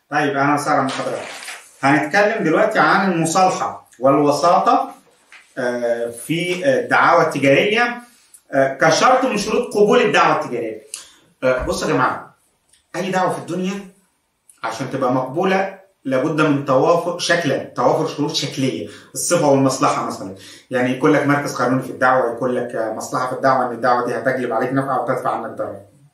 طيب اهلا وسهلا بحضرتك. هنتكلم دلوقتي عن المصالحه والوساطه آه، في الدعاوى التجاريه آه، كشرط من شروط قبول الدعوه التجاريه. آه، بصوا يا جماعه اي دعوه في الدنيا عشان تبقى مقبوله لابد من توافر شكلا توافر شروط شكليه الصفه والمصلحه مثلا يعني يكون لك مركز قانوني في الدعوه يكون لك مصلحه في الدعوه ان الدعوه دي هتجلب عليك نفع او تدفع عنك ضرر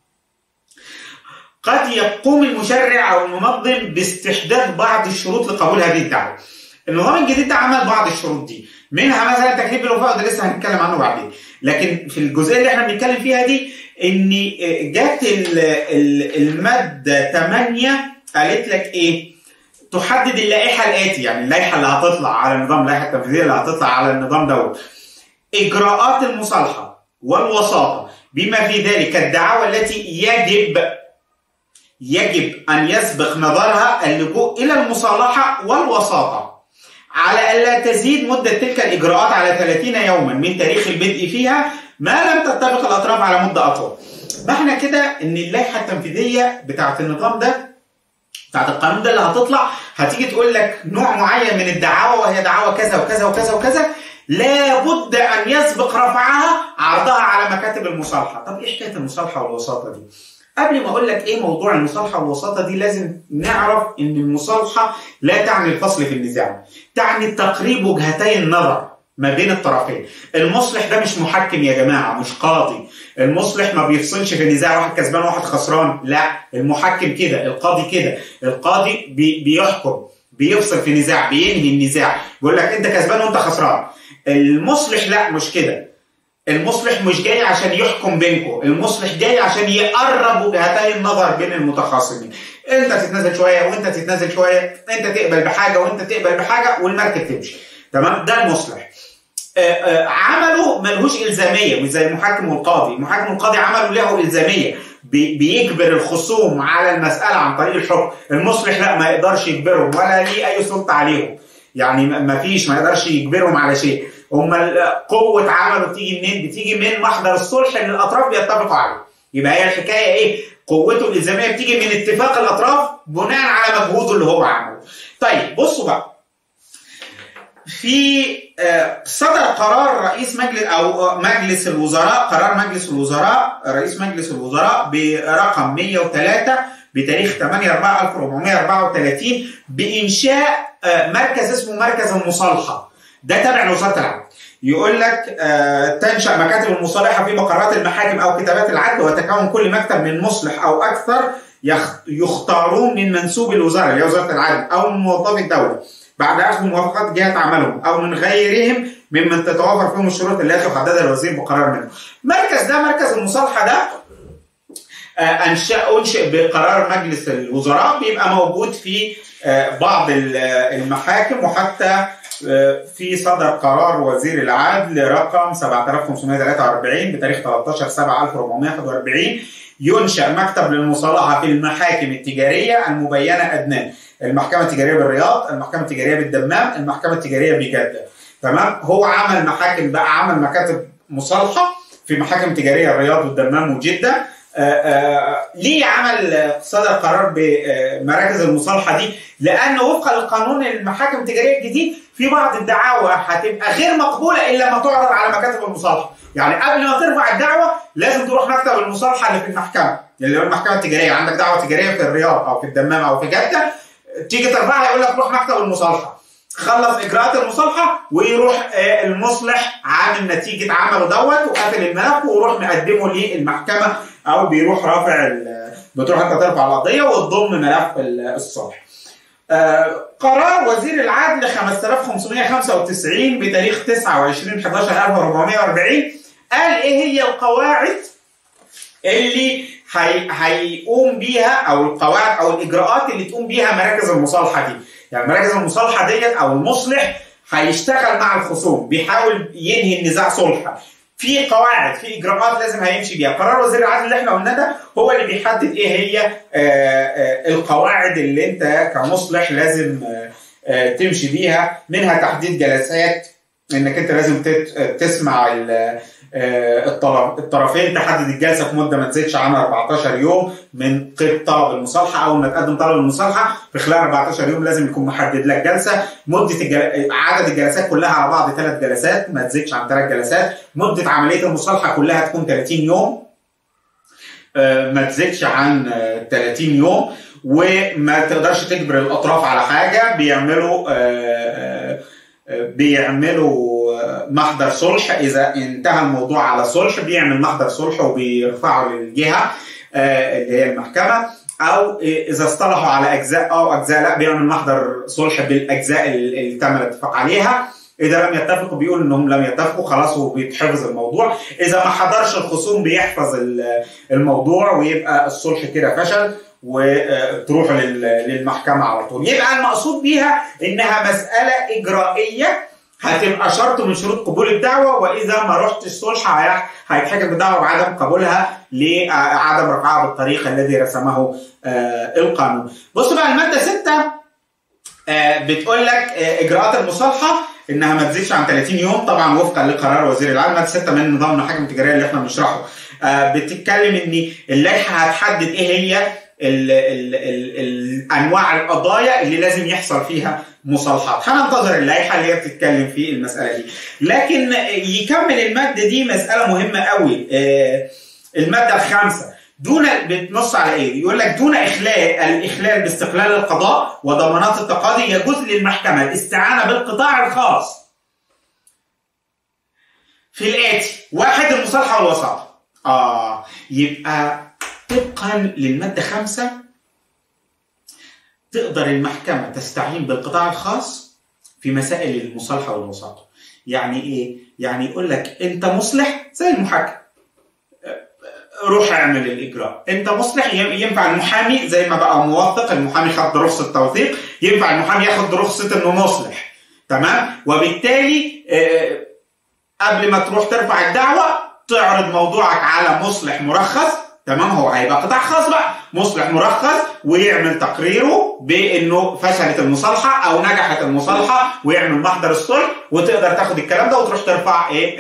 قد يقوم المشرع او المنظم باستحداث بعض الشروط لقبول هذه الدعوه النظام الجديد ده عمل بعض الشروط دي منها مثلا تكليف بالوفاء وده لسه هنتكلم عنه بعدين لكن في الجزئيه اللي احنا بنتكلم فيها دي ان جت ال- ال- الماده 8 قالت لك ايه تحدد اللائحه الاتي يعني اللائحه اللي هتطلع على النظام اللائحه التنفيذيه اللي هتطلع على النظام دوت اجراءات المصالحه والوساطه بما في ذلك الدعاوى التي يجب يجب ان يسبق نظرها اللجوء الى المصالحه والوساطه على الا تزيد مده تلك الاجراءات على 30 يوما من تاريخ البدء فيها ما لم تتفق الاطراف على مده اطول. معنى كده ان اللائحه التنفيذيه بتاعه النظام ده بتاعت القانون ده اللي هتطلع هتيجي تقول لك نوع معين من الدعاوى وهي دعاوى كذا وكذا وكذا وكذا لابد ان يسبق رفعها عرضها على مكاتب المصالحه، طب ايه حكايه المصالحه والوساطه دي؟ قبل ما اقول لك ايه موضوع المصالحه والوساطه دي لازم نعرف ان المصالحه لا تعني الفصل في النزاع، تعني تقريب وجهتي النظر ما بين الطرفين، المصلح ده مش محكم يا جماعه مش قاضي، المصلح ما بيفصلش في النزاع واحد كسبان وواحد خسران، لا المحكم كده، القاضي كده، القاضي بي بيحكم بيفصل في نزاع بينهي النزاع، بيقول لك انت كسبان وانت خسران. المصلح لا مش كده، المصلح مش جاي عشان يحكم بينكم المصلح جاي عشان يقرب وجهتي النظر بين المتخاصمين انت تتنازل شويه وانت تتنازل شويه انت تقبل بحاجه وانت تقبل بحاجه والمركب تمشي تمام ده المصلح آه، آه، عمله ملهوش الزاميه مش زي المحكم والقاضي المحكم والقاضي عمله له الزاميه بي- بيجبر الخصوم على المساله عن طريق الحكم المصلح لا ما يقدرش يجبرهم ولا ليه اي سلطه عليهم يعني ما ما فيش ما يقدرش يجبرهم على شيء هم قوه عمله بتيجي منين؟ بتيجي من محضر الصلح اللي الاطراف بيتفقوا عليه. يبقى هي الحكايه ايه؟ قوته الالزاميه بتيجي من اتفاق الاطراف بناء على مجهوده اللي هو عمله. طيب بصوا بقى. في آه، صدر قرار رئيس مجلس او آه، مجلس الوزراء قرار مجلس الوزراء رئيس مجلس الوزراء برقم 103 بتاريخ 8 4 1434 بانشاء آه، مركز اسمه مركز المصالحه ده تابع لوزاره العدل يقول لك آه، تنشا مكاتب المصالحه في مقرات المحاكم او كتابات العدل وتكون كل مكتب من مصلح او اكثر يخ- يختارون من منسوب الوزاره اللي هي وزاره العدل او من موظفي الدوله بعد اخذ موافقات جهه عملهم او من غيرهم ممن تتوافر فيهم الشروط التي حددها الوزير بقرار منه. مركز ده مركز المصالحه ده آه، انشا انشئ بقرار مجلس الوزراء بيبقى موجود في آه، بعض ال- آه، المحاكم وحتى آه، في صدر قرار وزير العدل رقم 7543 بتاريخ 13 7 1441 ينشا مكتب للمصالحه في المحاكم التجاريه المبينه ادناه المحكمه التجاريه بالرياض، المحكمه التجاريه بالدمام، المحكمه التجاريه بجده. تمام؟ هو عمل محاكم بقى عمل مكاتب مصالحه في محاكم تجاريه الرياض والدمام وجده. آه، آه، ليه عمل آه، صدر قرار بمراكز المصالحه دي؟ لانه وفقا لقانون المحاكم التجاريه الجديد في بعض الدعاوى هتبقى غير مقبوله الا لما تعرض على مكاتب المصالحه، يعني قبل ما ترفع الدعوه لازم تروح مكتب المصالحه اللي في المحكمه، اللي هو المحكمه التجاريه، عندك دعوه تجاريه في الرياض او في الدمام او في جده تيجي ترفعها يقول لك روح مكتب المصالحه خلص اجراءات المصالحه ويروح آه، المصلح عامل نتيجه عمله دوت وقافل الملف ويروح مقدمه للمحكمه او بيروح رافع ال- بتروح انت ترفع القضيه وتضم ملف ال- الصلح. آه، قرار وزير العدل 5595 بتاريخ 29 11 1440 قال ايه هي القواعد اللي هي... هيقوم بيها او القواعد او الاجراءات اللي تقوم بيها مراكز المصالحه دي يعني مراكز المصالحه ديت او المصلح هيشتغل مع الخصوم بيحاول ينهي النزاع صلحا في قواعد في اجراءات لازم هيمشي بيها قرار وزير العدل اللي احنا قلناه ده هو اللي بيحدد ايه هي آه، آه، القواعد اللي انت كمصلح لازم آه، آه، تمشي بيها منها تحديد جلسات انك انت لازم تت- تسمع ال- الطرفين تحدد الجلسه في مده ما تزيدش عن 14 يوم من قبل طلب المصالحه اول ما تقدم طلب المصالحه في خلال 14 يوم لازم يكون محدد لك جلسه مده الجل... عدد الجلسات كلها على بعض ثلاث جلسات ما تزيدش عن ثلاث جلسات مده عمليه المصالحه كلها تكون 30 يوم ما تزيدش عن 30 يوم وما تقدرش تجبر الاطراف على حاجه بيعملوا بيعملوا محضر صلح اذا انتهى الموضوع على صلح بيعمل محضر صلح وبيرفعه للجهه اللي هي المحكمه او اذا اصطلحوا على اجزاء او اجزاء لا بيعمل محضر صلح بالاجزاء اللي تم الاتفاق عليها اذا لم يتفقوا بيقول انهم لم يتفقوا خلاص وبيتحفظ الموضوع اذا ما حضرش الخصوم بيحفظ الموضوع ويبقى الصلح كده فشل وتروح للمحكمه على طول يبقى المقصود بيها انها مساله اجرائيه هتبقى شرط من شروط قبول الدعوه واذا ما رحتش صلح هيتحكم بالدعوه بعدم قبولها لعدم رفعها بالطريق الذي رسمه القانون. بص بقى الماده 6 بتقول لك اجراءات المصالحه انها ما تزيدش عن 30 يوم طبعا وفقا لقرار وزير العدل ماده 6 من نظام المحاكم التجاريه اللي احنا بنشرحه بتتكلم ان اللائحه هتحدد ايه هي ال ال ال الانواع القضايا اللي لازم يحصل فيها مصالحات هننتظر اللائحه اللي هي بتتكلم في المساله دي لكن يكمل الماده دي مساله مهمه قوي الماده الخامسه دون بتنص على ايه؟ يقول لك دون اخلال الاخلال باستقلال القضاء وضمانات التقاضي يجوز للمحكمه الاستعانه بالقطاع الخاص في الاتي واحد المصالحه والوساطه اه يبقى طبقا للماده خمسة تقدر المحكمه تستعين بالقطاع الخاص في مسائل المصالحه والوساطه يعني ايه؟ يعني يقول لك انت مصلح زي المحكم روح اعمل الاجراء انت مصلح ينفع المحامي زي ما بقى موثق المحامي خد رخصه توثيق ينفع المحامي ياخد رخصه انه مصلح تمام وبالتالي قبل ما تروح ترفع الدعوه تعرض موضوعك على مصلح مرخص تمام هو هيبقى قطاع خاص بقى مصلح مرخص ويعمل تقريره بانه فشلت المصالحه او نجحت المصالحه ويعمل محضر الصلح وتقدر تاخد الكلام ده وتروح ترفع ايه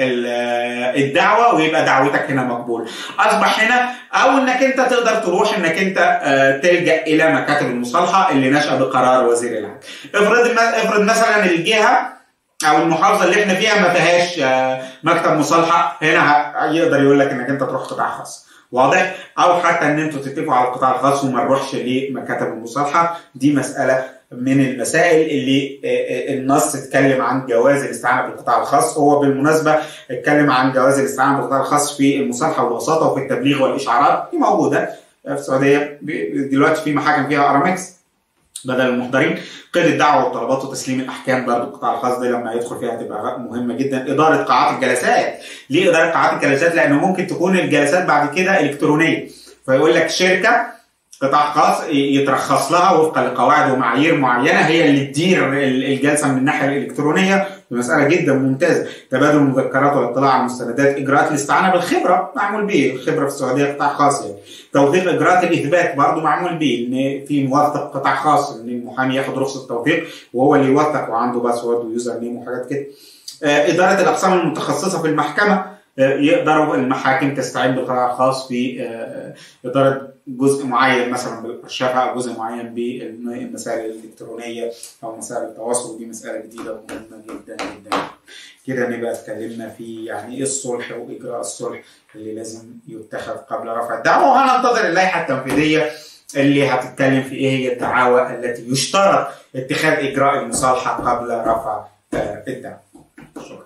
الدعوه ويبقى دعوتك هنا مقبول اصبح هنا او انك انت تقدر تروح انك انت تلجا الى مكاتب المصالحه اللي نشا بقرار وزير العدل افرض افرض مثلا الجهه او المحافظه اللي احنا فيها ما فيهاش مكتب مصالحه هنا يقدر يقول لك انك انت تروح قطاع خاص واضح او حتى ان انتوا تتفقوا على القطاع الخاص وما نروحش لمكاتب المصالحه دي مساله من المسائل اللي النص اتكلم عن جواز الاستعانه بالقطاع الخاص هو بالمناسبه اتكلم عن جواز الاستعانه بالقطاع الخاص في المصالحه والوساطه وفي التبليغ والاشعارات دي موجوده في السعوديه دلوقتي في محاكم فيها ارامكس بدل المحضرين قيد الدعوه والطلبات وتسليم الاحكام برضه القطاع الخاص ده لما يدخل فيها هتبقى مهمه جدا اداره قاعات الجلسات ليه اداره قاعات الجلسات لانه ممكن تكون الجلسات بعد كده الكترونيه فيقول لك شركه قطاع خاص يترخص لها وفقا لقواعد ومعايير معينه هي اللي تدير الجلسه من الناحيه الالكترونيه مساله جدا ممتازه تبادل المذكرات والاطلاع على المستندات اجراءات الاستعانه بالخبره معمول به الخبره في السعوديه قطاع خاص يعني توثيق اجراءات الاثبات برضه معمول به ان في موثق قطاع خاص ان المحامي ياخد رخصه توثيق وهو اللي يوثق وعنده باسورد ويوزر نيم وحاجات كده اداره الاقسام المتخصصه في المحكمه يقدروا المحاكم تستعين بقطاع خاص في اداره جزء معين مثلا بالارشفه او جزء معين بالمسائل الالكترونيه او مسائل التواصل ودي مساله جديده ومهمه جدا جدا كده نبقى اتكلمنا في يعني ايه الصلح واجراء الصلح اللي لازم يتخذ قبل رفع الدعوه وهننتظر اللائحه التنفيذيه اللي هتتكلم في ايه هي الدعاوى التي يشترط اتخاذ اجراء المصالحه قبل رفع الدعوه. شكرا.